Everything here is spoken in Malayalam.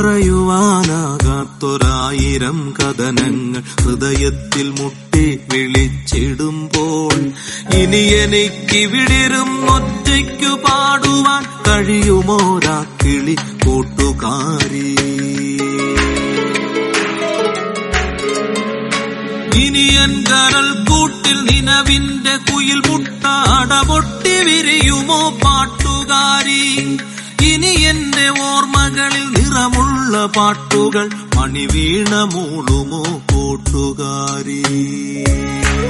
പറയുവാനാകാത്തൊരായിരം കഥനങ്ങൾ ഹൃദയത്തിൽ മുട്ടി വിളിച്ചിടുമ്പോൾ ഇനി എനിക്കിവിടിരും ഒറ്റയ്ക്കു പാടുവാൻ കഴിയുമോരാ കിളി കൂട്ടുകാരി ഇനി എൻ കരൽ കൂട്ടിൽ നിലവിന്റെ കുയിൽ മുട്ട അടപൊട്ടി വിരിയുമോ പാട്ടുകാരി ഇനി എന്റെ ഓർമ്മകളിൽ നിറമുള്ള പാട്ടുകൾ മണിവീണ മൂളുമോ കൂട്ടുകാരി